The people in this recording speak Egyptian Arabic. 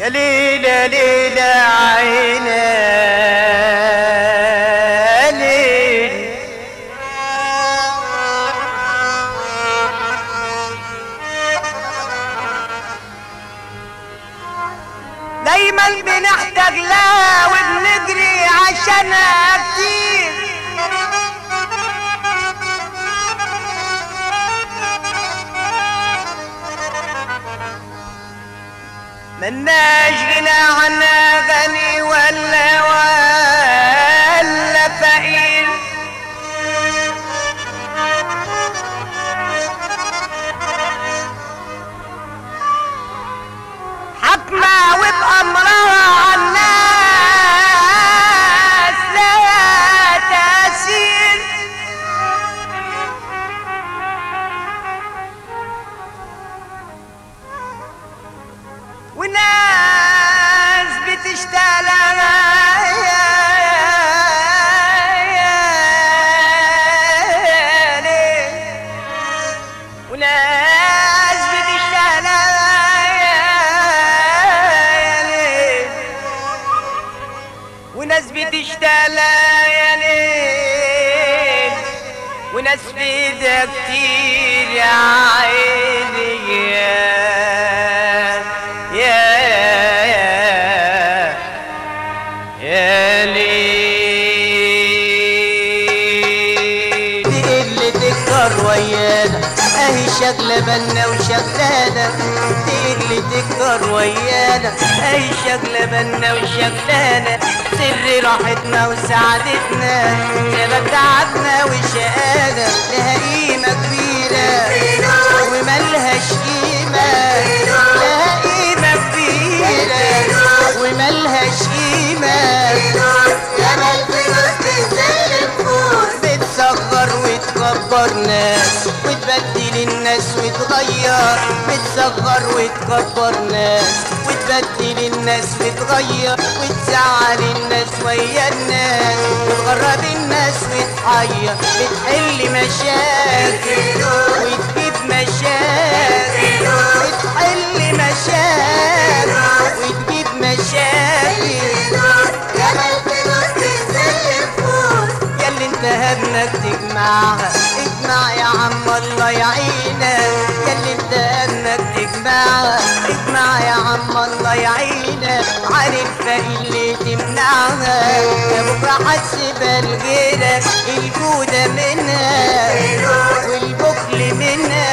يا ليلى ليلى عينا ليل دايما بنحتاج لها وبنجري عشانها كتير ملناش غنى عنها غني ولا ولا فقير حكمة وبأمرها عالناس لها تأثير وناس بتشتغل وناس بتشتغل وناس بتشتغل يا ليل وناس بيدها كتير يا عيني يا يا يا, يا ليل دي اللي تكبر ويانا اهي شغلة بنا وشغلانة دي اللي تكبر ويانا اهي شغلة بنا وشغلانة سر راحتنا وسعادتنا سبب تعبنا وشقانا لها قيمة كبيرة وملهاش قيمة لها قيمة كبيرة وملهاش قيمة جمال فلوس تنزل الفوز بتصغر وتكبر ناس وتبدل الناس وتغير بتصغر وتكبر ناس وتبدل الناس وتغير وتزعل الناس ويا الناس وتغرب الناس وتحير بتحل مشاكل وتجيب مشاكل وتحل مشاكل وتجيب مشاكل جمال فلوس تنزل الفوز ياللي انت همك تجمعها اجمع يا عم الله يعينك ياللي انت همك تجمعها اجمع يا عم الله يعينك عارف اللي تمنعها يا بكره حاسبها لغيرك الجودة منها والبخل منها